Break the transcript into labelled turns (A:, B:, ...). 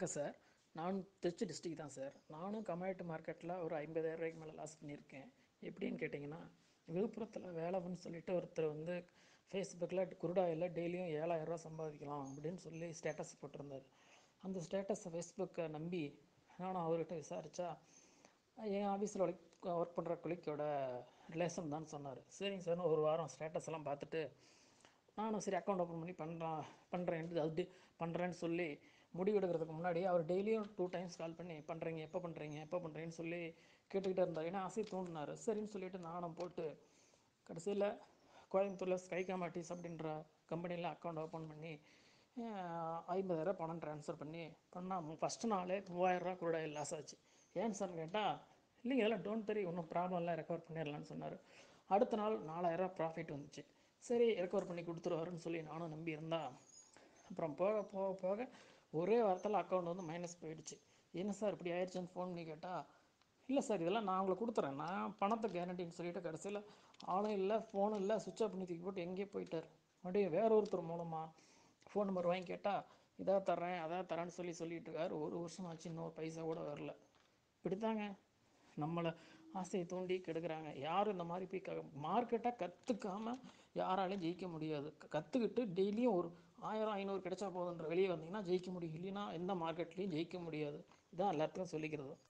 A: வணக்கம் சார் நான் திருச்சி டிஸ்ட்ரிக் தான் சார் நானும் கமாடிட்டி மார்க்கெட்டில் ஒரு ஐம்பதாயிரம் ரூபாய்க்கு மேலே லாஸ் பண்ணியிருக்கேன் எப்படின்னு கேட்டிங்கன்னா விழுப்புரத்தில் வேலவன் சொல்லிட்டு ஒருத்தர் வந்து ஃபேஸ்புக்கில் குருடாயில் டெய்லியும் ஏழாயிரரூவா சம்பாதிக்கலாம் அப்படின்னு சொல்லி ஸ்டேட்டஸ் போட்டிருந்தார் அந்த ஸ்டேட்டஸை ஃபேஸ்புக்கை நம்பி நானும் அவர்கிட்ட விசாரித்தா என் ஆஃபீஸில் ஒர்க் பண்ணுற கொலிக்கோட ரிலேஷன் தான் சொன்னார் சரிங்க சார் ஒரு வாரம் ஸ்டேட்டஸ் எல்லாம் பார்த்துட்டு நானும் சரி அக்கௌண்ட் ஓப்பன் பண்ணி பண்ணுறான் பண்ணுறேன்ட்டு அது பண்ணுறேன்னு சொல்லி முடிவெடுக்கிறதுக்கு முன்னாடி அவர் டெய்லியும் டூ டைம்ஸ் கால் பண்ணி பண்ணுறீங்க எப்போ பண்ணுறீங்க எப்போ பண்ணுறீங்கன்னு சொல்லி கேட்டுக்கிட்டே இருந்தார் ஏன்னா ஆசை தூண்டினார் சரின்னு சொல்லிட்டு நானும் போட்டு கடைசியில் கோயம்புத்தூரில் ஸ்கை காமாட்டிஸ் அப்படின்ற கம்பெனியில் அக்கௌண்ட் ஓப்பன் பண்ணி ஐம்பதாயிரம் பணம் ட்ரான்ஸ்ஃபர் பண்ணி பண்ணால் ஃபஸ்ட்டு நாளே மூவாயிரரூவா கூட லாஸ் ஆச்சு ஏன் சார் கேட்டால் இல்லைங்க இதெல்லாம் டோன்ட் தெரி ஒன்றும் ப்ராப்ளம் இல்லை ரெக்கவர் பண்ணிடலான்னு சொன்னார் அடுத்த நாள் நாலாயிரரூவா ப்ராஃபிட் வந்துச்சு சரி ரெக்கவர் பண்ணி கொடுத்துருவாருன்னு சொல்லி நானும் நம்பி இருந்தா அப்புறம் போக போக போக ஒரே வாரத்தில் அக்கௌண்ட் வந்து மைனஸ் போயிடுச்சு என்ன சார் இப்படி ஆயிடுச்சுன்னு ஃபோன் பண்ணி கேட்டால் இல்லை சார் இதெல்லாம் நான் உங்களுக்கு கொடுத்துறேன் நான் பணத்தை கேரண்டின்னு சொல்லிட்டு கடைசியில் ஆளும் இல்லை ஃபோனும் இல்லை சுவிட்ச் ஆஃப் பண்ணி தூக்கி போட்டு எங்கேயோ போயிட்டார் மறுபடியும் வேற ஒருத்தர் மூலமாக ஃபோன் நம்பர் வாங்கி கேட்டால் இதாக தர்றேன் அதாக தரேன்னு சொல்லி சொல்லிட்டு இருக்காரு ஒரு வருஷம் ஆச்சு இன்னொரு பைசா கூட வரல இப்படித்தாங்க நம்மளை ஆசையை தூண்டி கெடுக்குறாங்க யாரும் இந்த மாதிரி போய் க மார்க்கெட்டை கற்றுக்காம யாராலையும் ஜெயிக்க முடியாது கற்றுக்கிட்டு டெய்லியும் ஒரு ஆயிரம் ஐநூறு கிடைச்சா போதுன்ற வெளியே வந்தீங்கன்னா ஜெயிக்க முடியும் இல்லைன்னா எந்த மார்க்கெட்லேயும் ஜெயிக்க முடியாது இதான் எல்லாத்துக்கும் சொல்லிக்கிறது